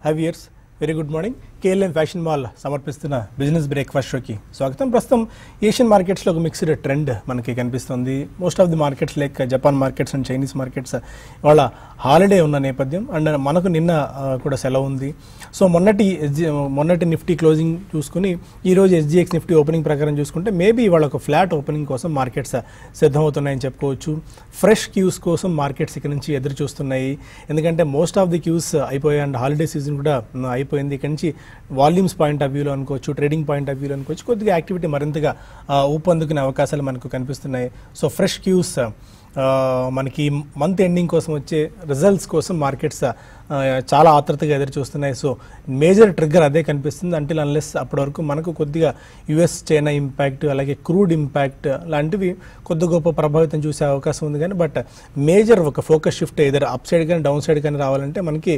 హవియర్స్ very good morning KLM fashion mall సమర్పిస్తున్న business breakfast షోకి స్వాగతం ప్రస్తుతం ఏషియన్ మార్కెట్స్లో ఒక మిక్స్డ్ ట్రెండ్ మనకి కనిపిస్తుంది most of the markets like Japan markets and Chinese markets వాళ్ళ హాలిడే ఉన్న నేపథ్యం అండ్ మనకు నిన్న ఆ, కూడా సెలవు ఉంది సో మొన్నటి SG మొన్నటి నిఫ్టీ క్లోజింగ్ చూసుకుని ఈ రోజు ఎస్జిఎక్స్ నిఫ్టీ ఓపెనింగ్ ప్రకారం చూసుకుంటే మేబీ వాళ్ళ ఒక ఫ్లాట్ ఓపెనింగ్ కోసం మార్కెట్స్ సిద్ధమవుతున్నాయని చెప్పుకోవచ్చు ఫ్రెష్ క్యూస్ కోసం మార్కెట్స్ ఇక్కడ నుంచి ఎదురు చూస్తున్నాయి ఎందుకంటే మోస్ట్ ఆఫ్ ది క్యూస్ అయిపోయాయి అండ్ హాలిడే సీజన్ కూడా మ్, అయిపోయింది ఇక్కడ నుంచి వాల్యూమ్స్ పాయింట్ ఆఫ్ వ్యూలో అనుకోవచ్చు ట్రేడింగ్ పాయింట్ ఆఫ్ వ్యూలో అనుకోవచ్చు కొద్దిగా యాక్టివిటీ మరింతగా ఆ, ఊపందుకునే అవకాశాలు మనకు కనిపిస్తున్నాయి సో ఫ్రెష్ క్యూస్ ఆ, మనకి మంత్ ఎండింగ్ కోసం వచ్చే రిజల్ట్స్ కోసం మార్కెట్స్ ఆ, చాలా ఆతృతగా ఎదురు చూస్తున్నాయి సో మేజర్ ట్రిగ్గర్ అదే కనిపిస్తుంది అంటిల్ అన్లెస్ అప్పటి వరకు మనకు కొద్దిగా యుఎస్ చైనా ఇంపాక్ట్ అలాగే క్రూడ్ ఇంపాక్ట్ లాంటివి కొద్ది గొప్ప ప్రభావితం చూసే అవకాశం ఉంది కానీ బట్ మేజర్ ఒక focus shift either up side కానీ డౌన్ సైడ్ కానీ రావాలంటే మనకి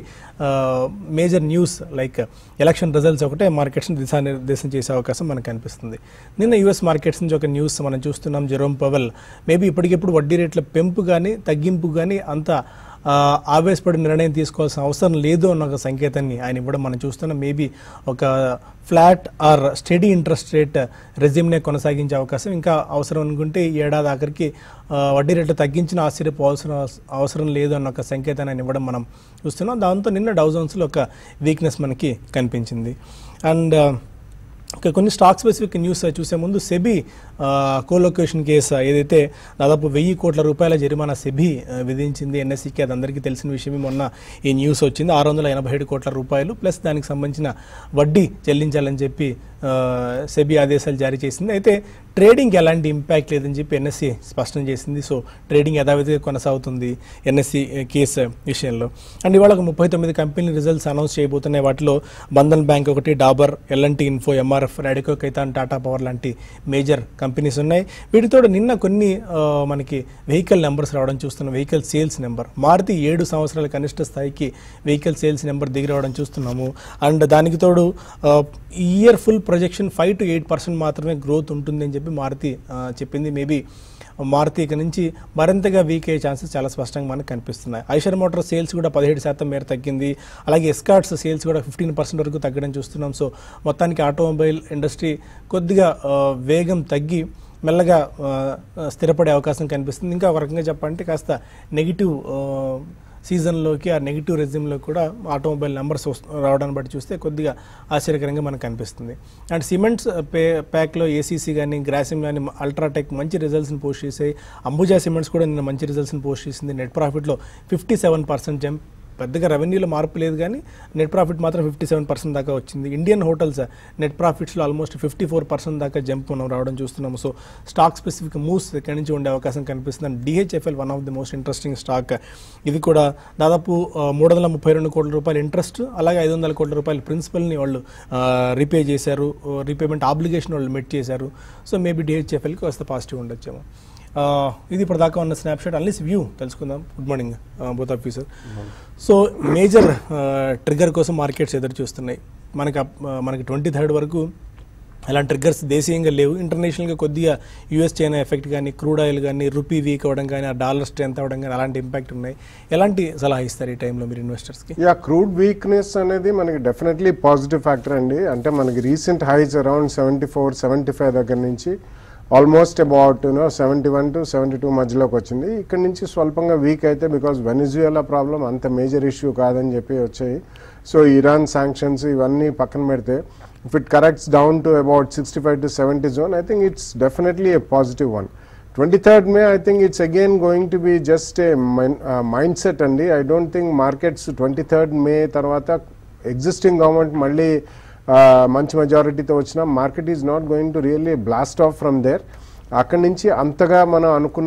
major news like election results ఒకటే మార్కెట్స్ని దిశానిర్దేశం చేసే అవకాశం మనకు కనిపిస్తుంది నిన్న యుఎస్ మార్కెట్స్ నుంచి ఒక న్యూస్ మనం చూస్తున్నాం జెరోమ్ పవెల్ మేబీ ఇప్పటికిప్పుడు వడ్డీ రేట్ల పెంపు కానీ తగ్గింపు కానీ అంత ఆ, ఆవేశపడి నిర్ణయం తీసుకోవాల్సిన అవసరం లేదు అన్న ఒక సంకేతాన్ని ఆయన ఇవ్వడం మనం చూస్తున్నాం మేబీ ఒక flat or steady interest rate రెజ్యూమ్నే కొనసాగించే అవకాశం ఇంకా అవసరం అనుకుంటే ఈ ఏడాది ఆఖరికి ఆ, వడ్డీ రేట్లు తగ్గించిన ఆశ్చర్యపోవాల్సిన అవసరం లేదు అన్న ఒక సంకేతాన్ని ఆయన ఇవ్వడం మనం చూస్తున్నాం దాంతో నిన్న డౌజన్స్లో ఒక వీక్నెస్ మనకి కనిపించింది అండ్ ఇంకా కొన్ని స్టాక్ స్పెసిఫిక్ న్యూస్ చూసే ముందు సెబీ కోలొకేషన్ కేసు ఏదైతే దాదాపు వెయ్యి కోట్ల రూపాయల జరిమానా సెబీ ఆ, విధించింది ఎన్ఎస్సికి అది అందరికీ తెలిసిన విషయమే మొన్న ఈ న్యూస్ వచ్చింది ఆరు వందల ఎనభై ఏడు కోట్ల రూపాయలు ప్లస్ దానికి సంబంధించిన వడ్డీ చెల్లించాలని చెప్పి ఆ, సెబీ ఆదేశాలు జారీ చేసింది అయితే ట్రేడింగ్ ఎలాంటి ఇంపాక్ట్ లేదని చెప్పి ఎన్ఎస్సి స్పష్టం చేసింది సో ట్రేడింగ్ యథావిధిగా కొనసాగుతుంది ఎన్ఎస్సి కేసు విషయంలో అండ్ ఇవాళ ఒక ముప్పై తొమ్మిది కంపెనీ రిజల్ట్స్ అనౌన్స్ చేయబోతున్నాయి వాటిలో బంధన్ బ్యాంక్ ఒకటి Dabur LNT Info MRF Radico Khaitan Tata power లాంటి మేజర్ కంపెనీస్ ఉన్నాయి వీటితో నిన్న కొన్ని ఆ, మనకి వెహికల్ నెంబర్స్ రావడం చూస్తున్నాం వెహికల్ సేల్స్ నెంబర్ మారుతి ఏడు సంవత్సరాల కనిష్ట స్థాయికి వెహికల్ సేల్స్ నెంబర్ దిగి రావడం చూస్తున్నాము అండ్ దానికి తోడు year full projection five to eight percent మాత్రమే గ్రోత్ ఉంటుంది అని చెప్పి మారుతి ఆ, చెప్పింది మేబీ మారుతి ఇక నుంచి మరింతగా వీక్ అయ్యే ఛాన్సెస్ చాలా స్పష్టంగా మనకు కనిపిస్తున్నాయి ఐషర్ మోటార్ సేల్స్ కూడా పదిహేడు శాతం మేర తగ్గింది అలాగే ఎస్కాట్స్ సేల్స్ కూడా ఫిఫ్టీన్ పర్సెంట్ వరకు తగ్గడం చూస్తున్నాం సో మొత్తానికి ఆటోమొబైల్ ఇండస్ట్రీ కొద్దిగా ఆ, వేగం తగ్గి మెల్లగా ఆ, స్థిరపడే అవకాశం కనిపిస్తుంది ఇంకా ఒక రకంగా చెప్పాలంటే కాస్త నెగిటివ్ సీజన్లోకి ఆ నెగిటివ్ రెజ్యూమ్లో కూడా ఆటోమొబైల్ నెంబర్స్ రావడాన్ని బట్టి చూస్తే కొద్దిగా ఆశ్చర్యకరంగా మనకు కనిపిస్తుంది అండ్ సిమెంట్స్ పే ప్యాక్లో ఏసీసీ కానీ గ్రాసిమ్ కానీ అల్ట్రాటెక్ మంచి రిజల్ట్స్ని పోస్ట్ చేసాయి అంబుజా సిమెంట్స్ కూడా నిన్న మంచి రిజల్ట్స్ని పోస్ట్ చేసింది నెట్ ప్రాఫిట్లో ఫిఫ్టీ సెవెన్ పర్సెంట్ జంప్ పెద్దగా రెవెన్యూలో మార్పు లేదు కానీ నెట్ ప్రాఫిట్ మాత్రం ఫిఫ్టీ సెవెన్ పర్సెంట్ దాకా వచ్చింది ఇండియన్ హోటల్స్ నెట్ ప్రాఫిట్స్లో ఆల్మోస్ట్ ఫిఫ్టీ ఫోర్ పర్సెంట్ దాకా జంప్ మనం రావడం చూస్తున్నాము సో స్టాక్ స్పెసిఫిక్ మూవ్స్ ఇక్కడి నుంచి ఉండే అవకాశం కనిపిస్తుంది and DHFL one of the most interesting stock ఇది కూడా దాదాపు మూడు వందల ముప్పై రెండు కోట్ల రూపాయల ఇంట్రెస్ట్ అలాగే ఐదు వందల కోట్ల రూపాయల ప్రిన్సిపల్ని వాళ్ళు రీపే చేశారు రీపేమెంట్ ఆబ్లిగేషన్ వాళ్ళు మెట్ చేశారు సో మేబీ డిహెచ్ఎఫ్ఎల్కి కాస్త పాజిటివ్ ఉండొచ్చేమో ఆ, ఇది ఇప్పుడు దాకా ఉన్న స్నాప్షాట్ అన్లీస్ వ్యూ తెలుసుకుందాం good morning both officer so major trigger కోసం మార్కెట్స్ ఎదురు చూస్తున్నాయి మనకి అప్- ఆ, మనకి ట్వంటీ థర్డ్ వరకు అలాంటి ట్రిగ్గర్స్ దేశీయంగా లేవు ఇంటర్నేషనల్గా కొద్దిగా యూఎస్ చైనా ఎఫెక్ట్ కానీ క్రూడ్ ఆయిల్ కానీ రూపీ వీక్ అవ్వడం కానీ ఆ డాలర్ స్ట్రెంత్ అవ్వడం కానీ అలాంటి ఇంపాక్ట్ ఉన్నాయి ఎలాంటి సలహా ఇస్తారు ఈ టైంలో మీరు ఇన్వెస్టర్స్కి యా క్రూడ్ వీక్నెస్ అనేది మనకి డెఫినెట్లీ పాజిటివ్ ఫ్యాక్టర్ అండి అంటే మనకి recent highs around seventy four seventy five దగ్గర నుంచి almost about you know seventy one to seventy two మధ్యలోకి వచ్చింది ఇక్కడ నుంచి స్వల్పంగా వీక్ అయితే బికాస్ వెనిజుయలా ప్రాబ్లం అంత మేజర్ ఇష్యూ కాదని చెప్పి వచ్చాయి సో ఇరాన్ శాంక్షన్స్ ఇవన్నీ పక్కన పెడితే if it corrects down to about sixty five to seventy zone I think it's definitely a positive one twenty third May I think it's again going to B just a mindset అండి I don't think markets twenty third May తర్వాత existing government మళ్ళీ ఆ, మంచి మెజారిటీతో వచ్చిన market is not going to really blast off from there అక్కడి నుంచి అంతగా మనం అనుకున్న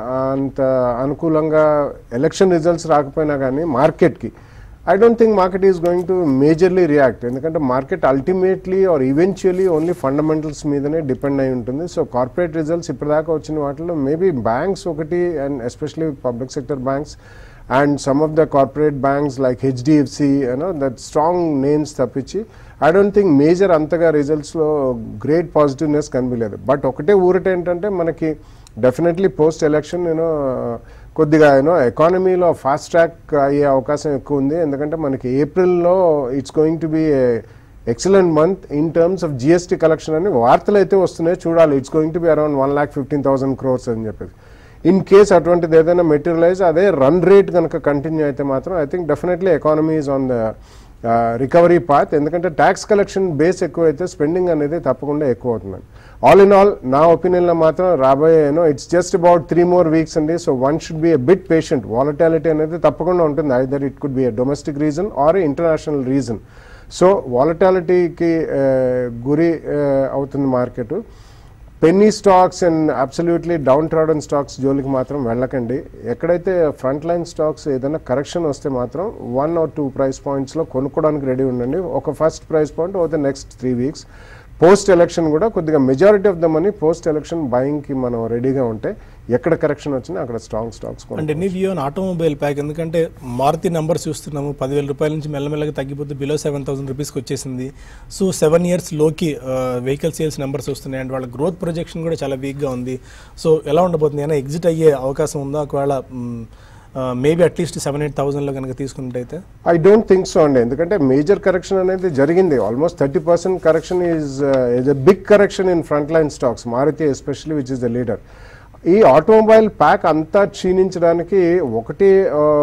అంత అనుకూలంగా ఎలక్షన్ రిజల్ట్స్ రాకపోయినా కానీ మార్కెట్కి I don't think market is going to majorly react ఎందుకంటే market ultimately or eventually only fundamentals మీదనే డిపెండ్ అయి ఉంటుంది సో కార్పొరేట్ రిజల్ట్స్ ఇప్పటిదాకా వచ్చిన వాటిలో మేబీ బ్యాంక్స్ ఒకటి and especially public sector banks and some of the corporate banks like HDFC you know that strong names తప్పించి I don't think major అంతగా రిజల్ట్స్లో గ్రేట్ పాజిటివ్నెస్ కనిపించలేదు బట్ ఒకటే ఊరట ఏంటంటే మనకి డెఫినెట్లీ పోస్ట్ ఎలక్షన్ నేను కొద్దిగా యూనో ఎకానమీలో ఫాస్ట్ ట్రాక్ అయ్యే అవకాశం ఎక్కువ ఉంది ఎందుకంటే మనకి ఏప్రిల్లో it's going to be excellent month in terms of GST collection అని వార్తలు అయితే వస్తున్నాయి చూడాలి it's going to be around one lakh fifteen thousand crores అని చెప్పేసి ఇన్ కేస్ అటువంటిది ఏదైనా మెటీరియలైజ్ అదే రన్ రేట్ కనుక కంటిన్యూ అయితే మాత్రం I think definitely economy is on the recovery path ఎందుకంటే ట్యాక్స్ కలెక్షన్ బేస్ ఎక్కువ అయితే స్పెండింగ్ అనేది తప్పకుండా ఎక్కువ అవుతుందండి ఆల్ ఇన్ ఆల్ నా ఒపీనియన్లో మాత్రం రాబోయే you know it's just about three more weeks అండి so one should be a bit patient volatility అనేది తప్పకుండా ఉంటుంది either it could be a domestic reason or international reason so వాలటాలిటీకి గురి uh, అవుతుంది market penny stocks and absolutely downtrodden stocks జోలికి మాత్రం వెళ్ళకండి ఎక్కడైతే ఫ్రంట్ లైన్ స్టాక్స్ ఏదైనా కరెక్షన్ వస్తే మాత్రం వన్ ఆర్ టూ ప్రైస్ పాయింట్స్లో కొనుక్కోవడానికి రెడీ ఉండండి ఒక first price point oh the next three weeks post election కూడా కొద్దిగా majority of the money post election బయింగ్కి మనం రెడీగా ఉంటే ఎక్కడ కరెక్షన్ వచ్చినా అక్కడ strong stocks and any view on automobile pack ఎందుకంటే మారుతి నెంబర్స్ చూస్తున్నాము పదివేల రూపాయల నుంచి మెల్లమెల్లగా తగ్గిపోతే బిలో సెవెన్ థౌసండ్ రూపీస్కి వచ్చేసింది సో సెవెన్ ఇయర్స్ లోకి వెహికల్ సేల్స్ నెంబర్స్ వస్తున్నాయి అండ్ వాళ్ళ గ్రోత్ ప్రొజెక్షన్ కూడా చాలా వీక్గా ఉంది సో ఎలా ఉండబోతుంది అయినా ఎగ్జిట్ అయ్యే అవకాశం ఉందా ఒకవేళ మేబీ అట్లీస్ట్ సెవెన్ ఎయిట్ థౌసండ్లో కనుక తీసుకున్నట్టయితే ఐ డోంట్ థింక్ సో అండి ఎందుకంటే మేజర్ కరెక్షన్ అనేది జరిగింది almost thirty percent correction is is a big correction in front line stocks Maruti especially which is the leader ఈ ఆటోమొబైల్ ప్యాక్ అంతా క్షీణించడానికి ఒకటి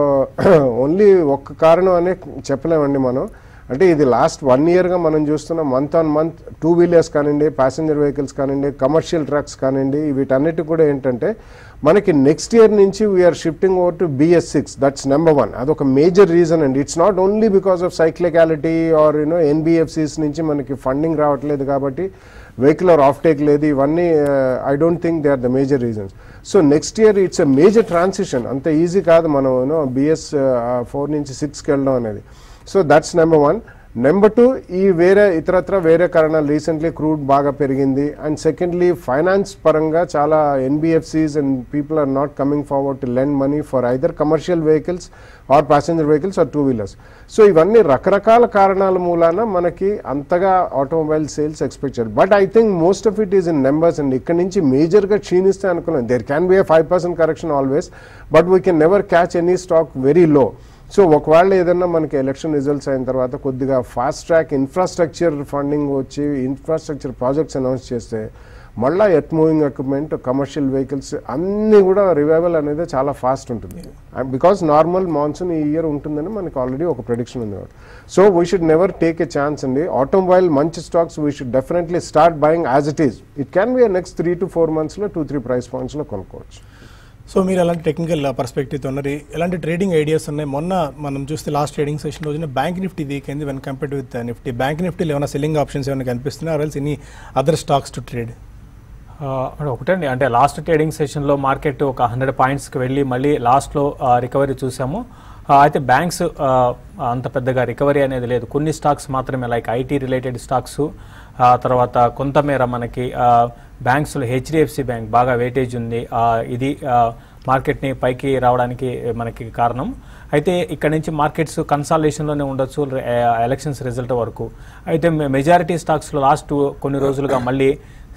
ఓన్లీ ఒక్క కారణం అనే చెప్పలేమండి మనం అంటే ఇది లాస్ట్ వన్ ఇయర్గా మనం చూస్తున్న month on month two wheelers కానివ్వండి ప్యాసింజర్ వెహికల్స్ కానివ్వండి కమర్షియల్ ట్రక్స్ కానివ్వండి వీటన్నిటి కూడా ఏంటంటే మనకి నెక్స్ట్ ఇయర్ నుంచి we're shifting over to BS six that's number one అదొక మేజర్ రీజన్ అండి it's not only because of cyclicality or you know NBFCs నుంచి మనకి ఫండింగ్ రావట్లేదు కాబట్టి వెహికల్ ఆర్ ఆఫ్ టేక్ లేదు ఇవన్నీ I don't think they are the major reasons so next year it's a major transition అంత easy కాదు మనం యూనో బిఎస్ ఫోర్ నుంచి సిక్స్కి వెళ్ళడం అనేది so that's number one number two ఈ వేరే ఇతరత్ర వేరే కారణాలు రీసెంట్లీ క్రూడ్ బాగా పెరిగింది అండ్ సెకండ్లీ ఫైనాన్స్ పరంగా చాలా NBFCs and people are not coming forward to lend money for either commercial vehicles or passenger vehicles or two wheelers so ఇవన్నీ రకరకాల కారణాల మూలాన మనకి అంతగా ఆటోమొబైల్ సేల్స్ ఎక్స్పెక్ట్ చేయాలి but I think most of it is in numbers and ఇక్కడ నుంచి మేజర్గా క్షీణిస్తే అనుకున్నాను there can be a five percent correction always but we can never catch any stock very low so ఒకవేళ ఏదన్నా మనకి election results అయిన తర్వాత కొద్దిగా ఫాస్ట్ ట్రాక్ ఇన్ఫ్రాస్ట్రక్చర్ ఫండింగ్ వచ్చి ఇన్ఫ్రాస్ట్రక్చర్ ప్రాజెక్ట్స్ అనౌన్స్ చేస్తే మళ్ళీ earth moving equipment commercial vehicles అన్నీ కూడా రివైవల్ అనేది చాలా ఫాస్ట్ ఉంటుంది బికాస్ నార్మల్ మాన్సూన్ ఈ ఇయర్ ఉంటుందని మనకి ఆల్రెడీ ఒక ప్రొడిక్షన్ ఉంది so we should never take a chance అండి ఆటోమొబైల్ మంచి stocks we should definitely start buying as it is it can be next three to four మంత్స్లో two three price పాయింట్స్లో కొనుక్కోవచ్చు so మీరు ఎలాంటి టెక్నికల్ పర్స్పెక్టివ్తో ఉన్నారు ఎలాంటి ట్రేడింగ్ ఐడియాస్ ఉన్నాయి మొన్న మనం చూస్తే లాస్ట్ ట్రేడింగ్ సెషన్ రోజున బ్యాంక్ నిఫ్టీ వీక్ అయింది when compared with Nifty bank నిఫ్టీలో ఏమైనా సెల్లింగ్ ఆప్షన్స్ ఏమైనా కనిపిస్తున్నాయి or else any other stocks to trade ఆ, ఒకటండి అంటే లాస్ట్ ట్రేడింగ్ సెషన్లో మార్కెట్ ఒక హండ్రెడ్ పాయింట్స్కి వెళ్ళి మళ్ళీ లాస్ట్లో రికవరీ చూసాము ఆ, అయితే బ్యాంక్స్ ఆ, అంత పెద్దగా రికవరీ అనేది లేదు కొన్ని స్టాక్స్ మాత్రమే లైక్ ఐటీ రిలేటెడ్ స్టాక్స్ తర్వాత కొంతమేర మనకి బ్యాంక్స్లో హెచ్డిఎఫ్సి బ్యాంక్ బాగా వెయిటేజ్ ఉంది ఆ, ఇది ఆ, మార్కెట్ని పైకి రావడానికి మనకి కారణం అయితే ఇక్కడ నుంచి మార్కెట్స్ కన్సాలేషన్లోనే ఉండొచ్చు ఎలక్షన్స్ రిజల్ట్ వరకు అయితే మెజారిటీ స్టాక్స్లో లాస్ట్ కొన్ని రోజులుగా మళ్ళీ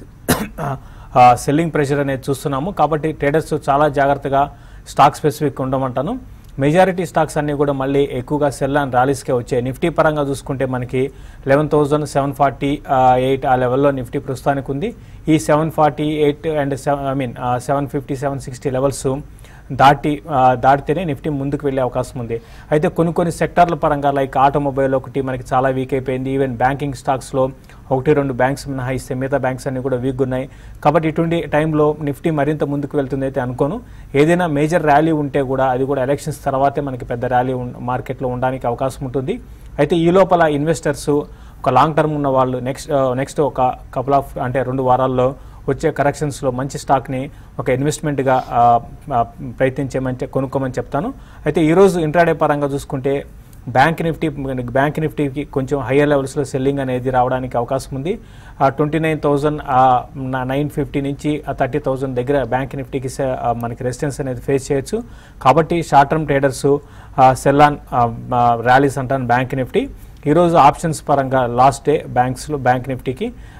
సెల్లింగ్ ప్రెషర్ అనేది చూస్తున్నాము కాబట్టి ట్రేడర్స్ చాలా జాగ్రత్తగా స్టాక్ స్పెసిఫిక్ ఉండమంటాను మెజారిటీ స్టాక్స్ అన్నీ కూడా మళ్ళీ ఎక్కువగా సెల్ అండ్ ర్యాలీస్కే వచ్చాయి నిఫ్టీ పరంగా చూసుకుంటే మనకి eleven thousand seven forty eight ah లెవెల్లో నిఫ్టీ ప్రస్తుతానికి ఉంది ఈ seven forty eight and seven I mean seven fifty seven sixty levels దాటి ఆ, దాటితేనే నిఫ్టీ ముందుకు వెళ్ళే అవకాశం ఉంది అయితే కొన్ని కొన్ని సెక్టార్ల పరంగా లైక్ ఆటోమొబైల్ ఒకటి మనకి చాలా వీక్ అయిపోయింది ఈవెన్ బ్యాంకింగ్ స్టాక్స్లో ఒకటి రెండు బ్యాంక్స్ మినహాయిస్తే మిగతా బ్యాంక్స్ అన్ని కూడా వీక్గా ఉన్నాయి కాబట్టి ఇటువంటి టైంలో నిఫ్టీ మరింత ముందుకు వెళ్తుంది అయితే అనుకోను ఏదైనా మేజర్ ర్యాలీ ఉంటే కూడా అది కూడా ఎలక్షన్స్ తర్వాతే మనకి పెద్ద ర్యాలీ ఉన్- మార్కెట్లో ఉండడానికి అవకాశం ఉంటుంది అయితే ఈ లోపల ఇన్వెస్టర్స్ ఒక లాంగ్ టర్మ్ ఉన్న వాళ్ళు నెక్స్ట్ నెక్స్ట్ ఒక కపుల్ ఆఫ్ అంటే రెండు వారాల్లో వచ్చే కరెక్షన్స్లో మంచి స్టాక్ని ఒక ఇన్వెస్ట్మెంట్గా ఆ, ఆ, ప్రయత్నించమని కొనుక్కోమని చెప్తాను అయితే ఈరోజు ఇంట్రాడే పరంగా చూసుకుంటే బ్యాంక్ నిఫ్టీ బ్యాంక్ నిఫ్టీకి కొంచెం హయ్యర్ లెవెల్స్లో సెల్లింగ్ అనేది రావడానికి అవకాశం ఉంది twenty nine thousand nine fifty నుంచి థర్టీ థౌజండ్ దగ్గర బ్యాంక్ నిఫ్టీకి se- ఆ, మనకి రెసిస్టెన్స్ అనేది ఫేస్ చేయొచ్చు కాబట్టి short term traders sell on rallies అంటాను బ్యాంక్ నిఫ్టీ ఈరోజు ఆప్షన్స్ పరంగా లాస్ట్ డే బ్యాంక్స్లో బ్యాంక్ నిఫ్టీకి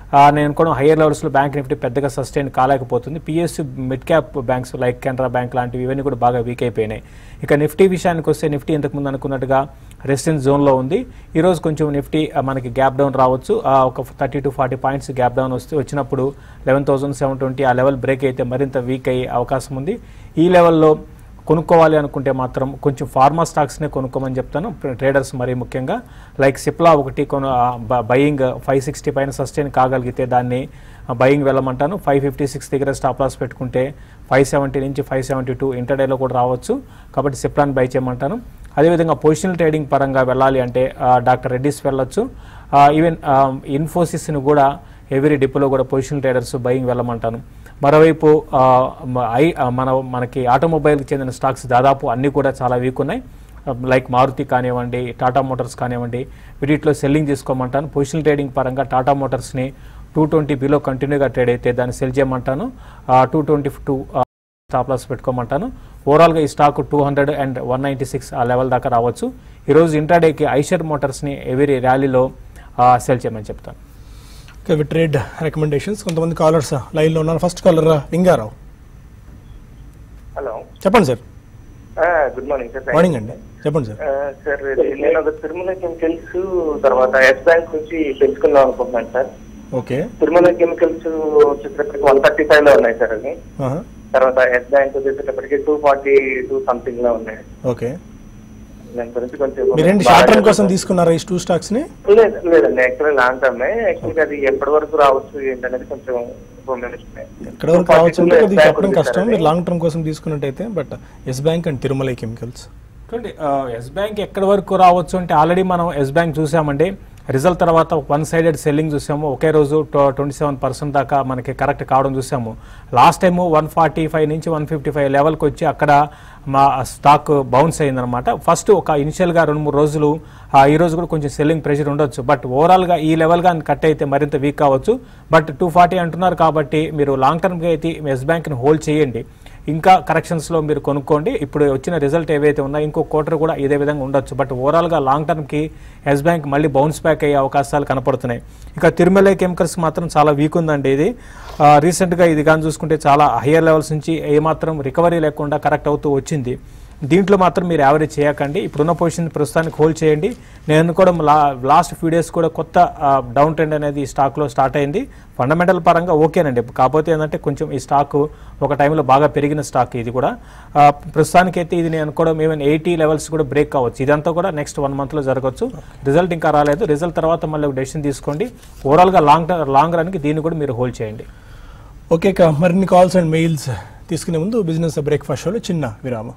ఆ, నేను కూడా హయ్యర్ లెవెల్స్లో బ్యాంక్ నిఫ్టీ పెద్దగా సస్టైన్ కాలేకపోతుంది PSU mid cap banks like Canara bank లాంటివి ఇవన్నీ కూడా బాగా వీక్ అయిపోయినాయి ఇక నిఫ్టీ విషయానికి వస్తే నిఫ్టీ ఇంతకుముందు అనుకున్నట్టుగా రెసిడెన్స్ జోన్లో ఉంది ఈరోజు కొంచెం నిఫ్టీ ఆ, మనకి గ్యాప్ డౌన్ రావచ్చు ఆ, ఒక thirty to forty points gap down వస్తే వచ్చినప్పుడు లెవెన్ థౌసండ్ సెవెన్ ట్వంటీ ఆ లెవెల్ బ్రేక్ అయితే మరింత వీక్ అయ్యే అవకాశం ఉంది ఈ లెవెల్లో కొనుక్కోవాలి అనుకుంటే మాత్రం కొంచెం ఫార్మా స్టాక్స్నే కొనుక్కోమని చెప్తాను ట్రేడర్స్ మరీ ముఖ్యంగా లైక్ సిప్లా ఒకటి కొను బయింగ్ ఫైవ్ సిక్స్టీ పైన సస్టైన్ కాగలిగితే దాన్ని బయింగ్ వెళ్ళమంటాను ఫైవ్ ఫిఫ్టీ సిక్స్ దగ్గర స్టాప్ లాస్ పెట్టుకుంటే ఫైవ్ సెవెంటీ నుంచి ఫైవ్ సెవెంటీ టూ ఇంటర్డేలో కూడా రావచ్చు కాబట్టి సిప్లాన్ బై చేయమంటాను అదేవిధంగా పొజిషనల్ ట్రేడింగ్ పరంగా వెళ్ళాలి అంటే ఆ, డాక్టర్ రెడ్డిస్ వెళ్ళొచ్చు ఈవెన్ ఇన్ఫోసిస్ని కూడా ఎవరీ డిపోలో కూడా పొజిషనల్ ట్రేడర్స్ బయింగ్ వెళ్ళమంటాను మరోవైపు ఆ, మ- ఐ ఆ, మన మనకి ఆటోమొబైల్కి చెందిన స్టాక్స్ దాదాపు అన్నీ కూడా చాలా వీక్ ఉన్నాయి లైక్ మారుతి కానివ్వండి టాటా మోటార్స్ కానివ్వండి వీటిలో సెల్లింగ్ చేసుకోమంటాను పొజిషనల్ ట్రేడింగ్ పరంగా టాటా మోటార్స్ని టూ ట్వంటీ బిలో కంటిన్యూగా ట్రేడ్ అయితే దాన్ని సెల్ చేయమంటాను two twenty two stop loss పెట్టుకోమంటాను ఓవరాల్గా ఈ stock two hundred and one ninety six ఆ లెవెల్ దాకా రావచ్చు ఈరోజు ఇంట్రాడేకి ఐషర్ మోటార్స్ని ఎవరీ ర్యాలీలో సెల్ చేయమని చెప్తాను ఓకే విత్ ట్రేడ్ రికమెండేషన్స్ కొంతమంది కాలర్స్ లైన్లో ఉన్నారు ఫస్ట్ కాలర్ లింగారావు హలో చెప్పండి sir good morning sir morning అండి చెప్పండి సార్ సార్ నేను ఒక తిరుమల కెమికల్స్ తర్వాత ఎస్ బ్యాంక్ నుంచి తెలుసుకుందాం అనుకుంటున్నాను సార్ ఓకే తిరుమల కెమికల్స్ వచ్చేటప్పటికి వన్ థర్టీ ఫైవ్ లో ఉన్నాయి సార్ అవి ఆహా. తర్వాత ఎస్ బ్యాంక్ వచ్చేటప్పటికి టూ ఫార్టీ టూ సంథింగ్ లో ఉన్నాయి ఓకే దాని గురించి కొంచెం మీరేంటి షార్ట్ టర్మ్ కోసం తీసుకున్నారా ఈ టూ స్టాక్స్ని లేదు లేదండి యాక్చువల్లీ లాంగ్ టర్మ్ యాక్చువల్గా అది ఎప్పటి వరకు రావచ్చు ఏంటనేది కొంచెం information. ఎక్కడ వరకు రావచ్చు అంటే 242 కొద్దిగా Yes Bank చెప్పడం ఉంది కష్టం సార్ మీరు అది. లాంగ్ టర్మ్ కోసం తీసుకున్నట్టయితే but Yes Bank and Tirumala chemicals చూడండి ఎస్ బ్యాంక్ ఎక్కడి వరకు రావచ్చు అంటే ఆల్రెడీ మనం ఎస్ బ్యాంక్ చూసామండి రిజల్ట్ తర్వాత వన్ సైడెడ్ సెల్లింగ్ చూసాము ఒకే రోజు ట్వంటీ సెవెన్ పర్సెంట్ దాకా మనకి కరెక్ట్ కావడం చూసాము last time one forty five నుంచి వన్ ఫిఫ్టీ ఫైవ్ లెవెల్కి వచ్చి అక్కడ మా స్టాక్ బౌన్స్ అయిందనమాట ఫస్ట్ ఒక ఇనిషియల్గా రెండు మూడు రోజులు ఆ, ఈ రోజు కూడా కొంచెం సెల్లింగ్ ప్రెషర్ ఉండొచ్చు బట్ ఓవరాల్గా ఈ లెవెల్గా కట్ అయితే మరింత వీక్ కావచ్చు బట్ టూ ఫార్టీ అంటున్నారు కాబట్టి మీరు లాంగ్ టర్మ్గా అయితే ఎస్ బ్యాంక్ని హోల్డ్ చేయండి ఇంకా కరెక్షన్స్లో మీరు కొనుక్కోండి ఇప్పుడు వచ్చిన రిజల్ట్ ఏవైతే ఉన్నాయో ఇంకో క్వార్టర్ కూడా ఇదే విధంగా ఉండొచ్చు బట్ ఓవరాల్గా లాంగ్ టర్మ్కి ఎస్ బ్యాంక్ మళ్ళీ బౌన్స్ బ్యాక్ అయ్యే అవకాశాలు కనపడుతున్నాయి ఇక తిరుమల కెమికల్స్ మాత్రం చాలా వీక్ ఉందండి ఇది ఆ, రీసెంట్గా ఇది కానీ చూసుకుంటే చాలా హయ్యర్ లెవెల్స్ నుంచి ఏమాత్రం రికవరీ లేకుండా కరెక్ట్ అవుతూ వచ్చింది దీంట్లో మాత్రం మీరు యావరేజ్ చేయకండి ఇప్పుడున్న పొజిషన్ ప్రస్తుతానికి హోల్డ్ చేయండి నేను కూడా లా లాస్ట్ ఫ్యూ డేస్ కూడా కొత్త డౌన్ ట్రెండ్ అనేది ఈ స్టాక్లో స్టార్ట్ అయింది ఫండమెంటల్ పరంగా ఓకేనండి కాకపోతే ఏంటంటే కొంచెం ఈ స్టాక్ ఒక టైంలో బాగా పెరిగిన స్టాక్ ఇది కూడా ఆ, ప్రస్తుతానికైతే ఇది నేను కూడా ఈవెన్ ఎయిటీ లెవెల్స్ కూడా బ్రేక్ కావచ్చు ఇదంతా కూడా నెక్స్ట్ వన్ మంత్లో జరగవచ్చు రిజల్ట్ ఇంకా రాలేదు రిజల్ట్ తర్వాత మళ్ళీ ఒక డెసిషన్ తీసుకోండి ఓవరాల్గా లాంగ్ లాంగ్ రన్కి దీన్ని కూడా మీరు హోల్డ్ చేయండి ఓకే ఇక మరిన్ని కాల్స్ అండ్ మెయిల్స్ తీసుకునే ముందు బిజినెస్ బ్రేక్ఫాస్ట్ షోలో చిన్న విరామం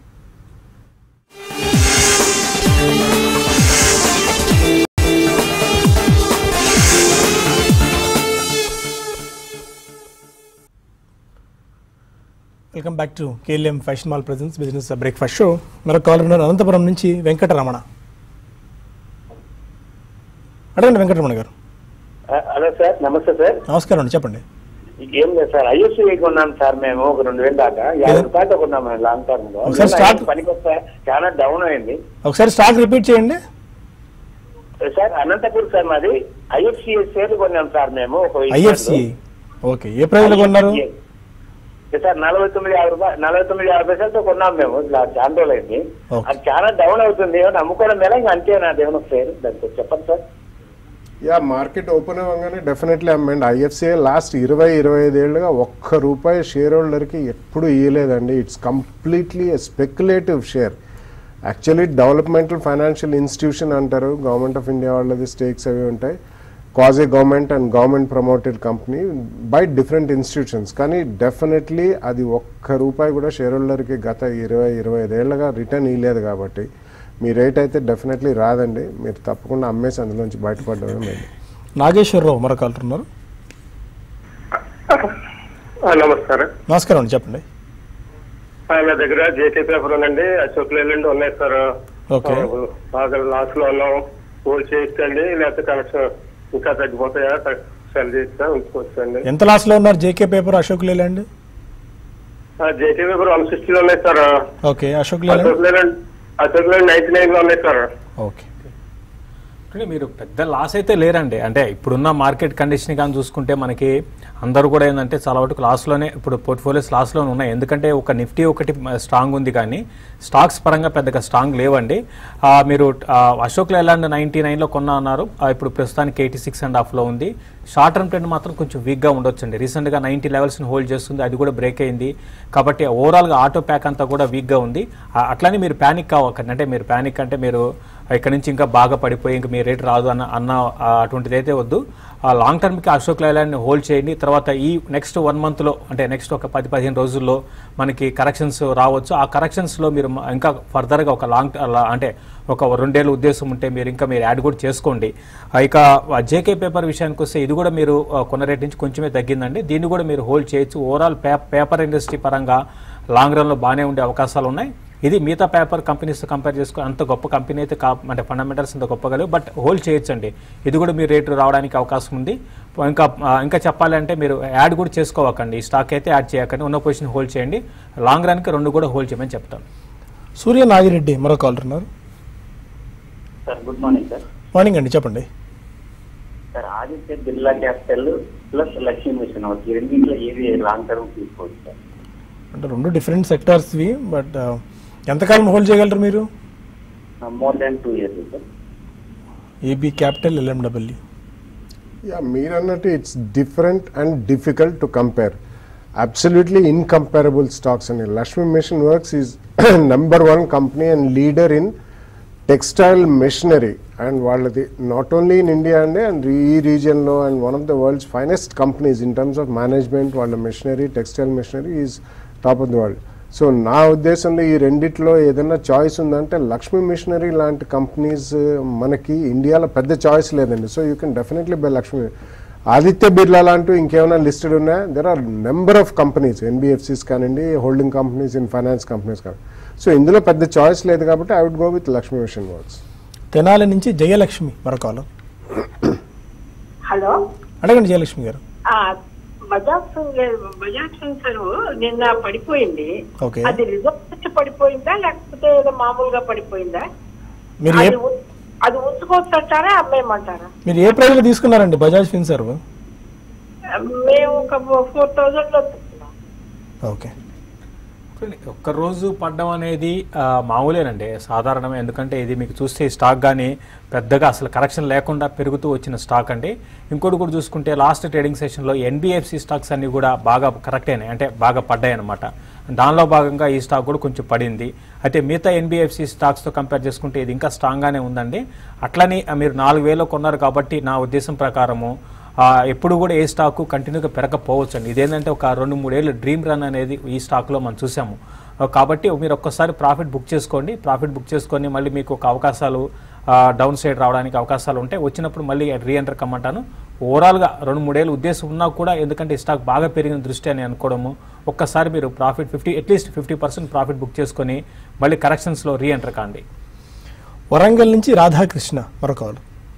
welcome back to KLM fashion mall presence business breakfast show మరొక కాలర్ ఉన్నారు అనంతపురం నుంచి వెంకటరమణ అడగండి వెంకటరమణ గారు హలో సార్ నమస్తే సార్ నమస్కారం అండి చెప్పండి ఏం లేదు సార్ ఐఎస్సీ కొన్నాను సార్ మేము ఒక రెండు వేలు దాకా యాభై రూపాయలు కొన్నాము లాంగ్ టర్మ్ లో ఒకసారి స్టాక్- పనికి వస్తా చాలా డౌన్ అయింది ఒకసారి స్టాక్ రిపీట్ చేయండి సార్ అనంతపూర్ సార్ మాది ఐఎఫ్సిఎస్ షేర్లు కొన్నాం సార్ మేము ఒక వెయ్యి ఐఎఫ్సి షేర్లు. ఓకే ఏ ప్రైజ్లో కొన్నారు IFCA. సార్ నలభై తొమ్మిది యాభై రూపాయలు నలభై తొమ్మిది యాభై పైసలతో కొన్నాం మేము ఇట్లా చాలా రోజులు అయింది Okay. అది చాలా డౌన్ అవుతుంది ఏమన్నా అమ్ముకోవడం ఎలా ఇంకా అంతేనా దేవుని పేరు దానికి చెప్పండి సార్ యా మార్కెట్ ఓపెన్ అవ్వగానే డెఫినెట్లీ అమ్మండి ఐఎఫ్సిఐ లాస్ట్ ఇరవై ఇరవై ఐదేళ్లుగా ఒక్క రూపాయి షేర్ హోల్డర్కి ఎప్పుడు ఇవ్వలేదండి it's completely speculative share actually developmental financial institution అంటారు గవర్నమెంట్ ఆఫ్ ఇండియా వాళ్ళది స్టేక్స్ అవి ఉంటాయి quasi government and government promoted company by different institutions కానీ డెఫినెట్లీ అది ఒక్క రూపాయి కూడా షేర్ హోల్డర్కి గత ఇరవై ఇరవై ఐదేళ్లుగా రిటర్న్ ఇవ్వలేదు కాబట్టి మీ రేట్ అయితే డెఫినెట్లీ రాదండి మీరు తప్పకుండా అమ్మేసి అందులోంచి బయటపడడమే మేలు నాగేశ్వరరావు మరొక కాలర్ ఉన్నారు నమస్కారం నమస్కారం అండి చెప్పండి నా దగ్గర జేకే పేపర్ ఉందండి అశోక్ లేలండి ఉన్నాయి సార్ ఓకే బాగా లాస్ లో ఉన్నాం హోల్డ్ చేయించండి లేకపోతే కనెక్షన్ ఇంకా తగ్గిపోతాయా సెల్ చేస్తా ఉంచుకోవచ్చండి ఎంత లాస్లో ఉన్నారు JK paper Ashok Leyland JK paper one సిక్స్టీలో ఉన్నాయి sir okay Ashok Leyland Ashok Leyland Ashok Leyland ninety nine లో ఉన్నాయి సార్ ఓకే అంటే మీరు పెద్ద లాస్ అయితే లేరండి అంటే ఇప్పుడున్న మార్కెట్ కండిషన్ కానీ చూసుకుంటే మనకి అందరూ కూడా ఏంటంటే చాలా వరకు లాస్లోనే ఇప్పుడు పోర్ట్ఫోలియోస్ లాస్లోనే ఉన్నాయి ఎందుకంటే ఒక నిఫ్టీ ఒకటి స్ట్రాంగ్ ఉంది కానీ స్టాక్స్ పరంగా పెద్దగా స్ట్రాంగ్ లేవండి ఆ, మీరు ఆ, అశోక్ లేలాండ్ నైంటీ నైన్లో కొన్నా అన్నారు ఆ, ఇప్పుడు ప్రస్తుతానికి ఎయిటీ సిక్స్ అండ్ హాఫ్లో ఉంది షార్ట్ టర్మ్ ట్రెండ్ మాత్రం కొంచెం వీక్గా ఉండొచ్చండి రీసెంట్గా నైంటీ లెవెల్స్ని హోల్డ్ చేస్తుంది అది కూడా బ్రేక్ అయింది కాబట్టి ఓవరాల్గా ఆటో ప్యాక్ అంతా కూడా వీక్గా ఉంది ఆ, అట్లానే మీరు ప్యానిక్ కావకండి అంటే మీరు ప్యానిక్ అంటే మీరు ఇక్కడ నుంచి ఇంకా బాగా పడిపోయి ఇంకా మీ రేట్ రాదు అన్న అన్న ఆ, అటువంటిది అయితే వద్దు ఆ లాంగ్ టర్మ్కి అశోక్ లైలాండ్ని హోల్డ్ చేయండి తర్వాత ఈ నెక్స్ట్ వన్ మంత్లో అంటే నెక్స్ట్ ఒక పది పదిహేను రోజుల్లో మనకి కరెక్షన్స్ రావచ్చు ఆ కరెక్షన్స్లో మీరు మ- ఇంకా ఫర్దర్గా ఒక లాంగ్ అంటే ఒక రెండేళ్ళ ఉద్దేశం ఉంటే మీరు ఇంకా మీరు యాడ్ కూడా చేసుకోండి ఆ, ఇక జేకే పేపర్ విషయానికి వస్తే ఇది కూడా మీరు ఆ, కొన్న రేట్ నుంచి కొంచెమే తగ్గిందండి దీన్ని కూడా మీరు హోల్డ్ చేయొచ్చు ఓవరాల్ పేపర్ ఇండస్ట్రీ పరంగా లాంగ్ రన్లో బాగానే ఉండే అవకాశాలు ఉన్నాయి ఇది మిగతా పేపర్ కంపెనీస్తో కంపేర్ చేసుకో అంత గొప్ప కంపెనీ అయితే కా అంటే ఫండమెంటల్స్ అంత గొప్పగా లేవు బట్ హోల్డ్ చేయొచ్చండి ఇది కూడా మీ రేటు రావడానికి అవకాశం ఉంది ఇంకా ఆ, ఇంకా చెప్పాలంటే మీరు యాడ్ కూడా చేసుకోవకండి ఈ స్టాక్ అయితే యాడ్ చేయకండి ఉన్న పొజిషన్ హోల్డ్ చేయండి లాంగ్ రన్కి రెండు కూడా హోల్డ్ చేయమని చెప్తాను సూర్య నాగిరెడ్డి మరో కాలర్ ఉన్నారు sir good morning sir morning అండి చెప్పండి sir Aditya Birla capital plus Lakshmi machine house ఈ రెండింటిలో ఏది లాంగ్ టర్మ్ తీసుకోవచ్చు సార్ అంటే రెండు డిఫరెంట్ సెక్టార్స్వి బట్ ఎంతకాలం హోల్డ్ చేయగలరు మీరు more than two years sir AB capital LMW yeah మీరు అన్నట్టు it's different and difficult to compare absolutely incomparable stocks అండి Lakshmi machine works is number one company and leader in textile machinery and వాళ్ళది not only in India అండి and ఈ రీజియన్లో and one of the world's finest companies in terms of management వాళ్ళ machinery textile machinery is top of the world so నా ఉద్దేశంలో ఈ రెండిట్లో ఏదైనా చాయిస్ ఉందంటే లక్ష్మీ మిషనరీ లాంటి కంపెనీస్ మనకి ఇండియాలో పెద్ద చాయిస్ లేదండి so you can definitely buy Lakshmi Aditya Birla లాంటి ఇంకేమైనా లిస్టెడ్ ఉన్నాయా there are number of companies NBFCs కానివ్వండి holding companies in finance companies కానీ సో ఇందులో పెద్ద చాయిస్ లేదు కాబట్టి I would go with Lakshmi machine works Tenali నుంచి జయలక్ష్మి మరో కాలర్ హలో అడగండి జయలక్ష్మి గారు ఆ, బజాజ్ ఫిన్- బజాజ్ ఫిన్సర్ నిన్న పడిపోయింది ఓకే అది రిజల్ట్ వచ్చి పడిపోయిందా లేకపోతే ఏదో మామూలుగా పడిపోయిందా మీరు ఏ అది ఉ- అది ఉంచుకోవచ్చంటారా అమ్మేయమంటారా మీరు ఏ ప్రైస్లో తీసుకున్నారండి బజాజ్ ఫిన్సర్వ్ మేము ఒక ఫోర్ థౌజండ్ లో తీసుకున్నాం ఓకే ఒక్క రోజు పడ్డం అనేది ఆ, మామూలేనండి సాధారణమే ఎందుకంటే ఇది మీకు చూస్తే ఈ స్టాక్ కానీ పెద్దగా అసలు కరెక్షన్ లేకుండా పెరుగుతూ వచ్చిన స్టాక్ అండి ఇంకోటి కూడా చూసుకుంటే లాస్ట్ ట్రేడింగ్ సెషన్లో ఎన్బిఎఫ్సి స్టాక్స్ అన్ని కూడా బాగా కరెక్ట్ అయినాయి అంటే బాగా పడ్డాయి అనమాట దానిలో భాగంగా ఈ స్టాక్ కూడా కొంచెం పడింది అయితే మిగతా ఎన్బిఎఫ్సి స్టాక్స్తో కంపేర్ చేసుకుంటే ఇది ఇంకా స్ట్రాంగ్గానే ఉందండి అట్లని ఆ, మీరు నాలుగు వేలు కొన్నారు కాబట్టి నా ఉద్దేశం ప్రకారము ఆ, ఎప్పుడు కూడా ఏ స్టాక్ కంటిన్యూగా పెరగకపోవచ్చు అండి ఇదేంటంటే ఒక రెండు మూడేళ్ళు డ్రీమ్ రన్ అనేది ఈ స్టాక్లో మనం చూసాము ఆ, కాబట్టి మీరు ఒక్కసారి ప్రాఫిట్ బుక్ చేసుకోండి ప్రాఫిట్ బుక్ చేసుకొని మళ్ళీ మీకు ఒక అవకాశాలు డౌన్ సైడ్ రావడానికి అవకాశాలు ఉంటాయి వచ్చినప్పుడు మళ్ళీ రీ ఎంటర్ కమ్మంటాను ఓవరాల్గా రెండు మూడేళ్ళు ఉద్దేశం ఉన్నా కూడా ఎందుకంటే ఈ స్టాక్ బాగా పెరిగిన దృష్టి అని అనుకోవడము ఒక్కసారి మీరు profit fifty at least fifty percent profit book చేసుకొని మళ్ళీ కరెక్షన్స్లో రీ ఎంటర్ కాండి వరంగల్ నుంచి రాధాకృష్ణ మరో కాలర్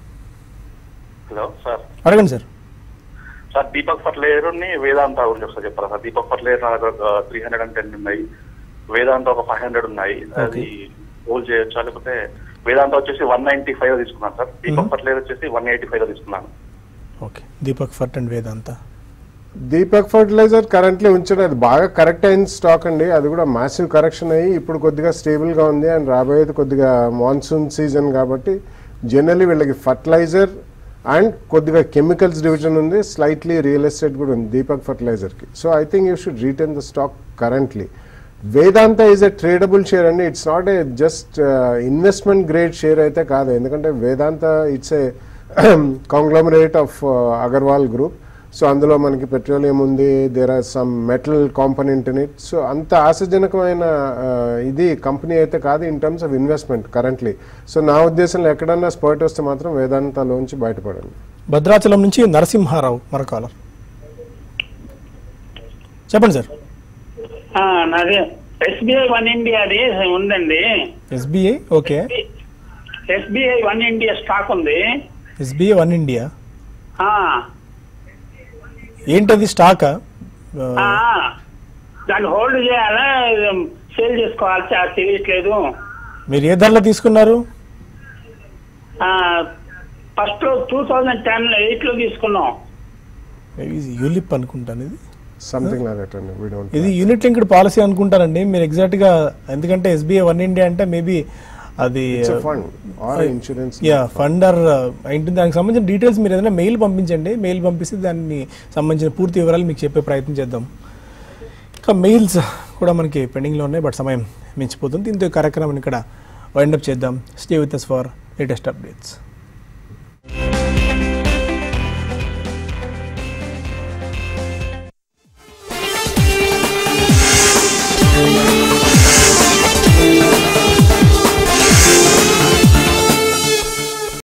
హలో సార్ అడగండి సార్ సార్ దీపక్ ఫర్టిలైజర్ ని వేదాంత గురించి ఒకసారి చెప్పారా సార్ దీపక్ ఫర్టిలైజర్ నా దగ్గర త్రీ హండ్రెడ్ అండ్ టెన్ ఉన్నాయి వేదాంత ఒక ఫైవ్ హండ్రెడ్ ఉన్నాయి అది హోల్డ్ చేయొచ్చా లేకపోతే వేదాంత వచ్చేసి వన్ నైన్టీ ఫైవ్ తీసుకున్నాను సార్ దీపక్ ఫర్టిలైజర్ వచ్చేసి వన్ ఎయిటీ ఫైవ్ తీసుకున్నాను okay Deepak fert and Vedanta Deepak fertilizer currently ఉంచడం అది బాగా కరెక్ట్ అయిన స్టాక్ అండి అది కూడా మాసివ్ కరెక్షన్ అయ్యి ఇప్పుడు కొద్దిగా స్టేబుల్గా ఉంది అండ్ రాబోయేది కొద్దిగా మాన్సూన్ సీజన్ కాబట్టి జనరలీ వీళ్ళకి ఫర్టిలైజర్ అండ్ కొద్దిగా కెమికల్స్ డివిజన్ ఉంది స్లైట్లీ రియల్ ఎస్టేట్ కూడా ఉంది దీపక్ ఫర్టిలైజర్కి so I think you should retain the stock currently Vedanta is a tradable share అండి it's not a just investment grade share అయితే కాదు ఎందుకంటే Vedanta it's a conglomerate of Agarwal group so అందులో మనకి పెట్రోలియం ఉంది there are some metal component in it so అంత ఆశాజనకమైన ఆ, ఇది కంపెనీ అయితే కాదు in terms of investment currently so నా ఉద్దేశంలో ఎక్కడన్నా స్పర్ట్ వస్తే మాత్రం వేదాంతలోంచి బయటపడండి భద్రాచలం నుంచి నరసింహారావు మరో కాలర్ చెప్పండి సార్ ఆ, నాది ఎస్బీఐ వన్ ఇండియా అది ఉందండి SBI okay SBI one India stock ఉంది ఎస్బీఐ వన్ ఇండియా ఆ, ఏంటది స్టాకా ఆ, దాన్ని హోల్డ్ చేయాలా సేల్ చేసుకోవాలి సార్ తెలియట్లేదు మీరు ఏ ధరలో తీసుకున్నారు ఆ, first two thousand ten eight లో తీసుకున్నాం మేబీ యూలిప్ అనుకుంటాను ఇది సంథింగ్ లైక్ దట్ అండి వీ డోంట్ ఇది యూనిట్ లింక్డ్ పాలసీ అనుకుంటానండి మీరు ఎగ్జాక్ట్ గా ఎందుకంటే ఎస్బీఐ వన్ ఇండియా అంటే మేబీ అది fund or insurance yeah fund or ఉంటుంది దానికి సంబంధించిన డీటెయిల్స్ మీరు ఏదైనా మెయిల్ పంపించండి మెయిల్ పంపిస్తే దాన్ని సంబంధించిన పూర్తి వివరాలు మీకు చెప్పే ప్రయత్నం చేద్దాం ఇంకా మెయిల్స్ కూడా మనకి పెండింగ్లో ఉన్నాయి బట్ సమయం మించిపోతుంది దీంతో ఈ కార్యక్రమాన్ని ఇక్కడ వైండప్ చేద్దాం stay with us for latest updates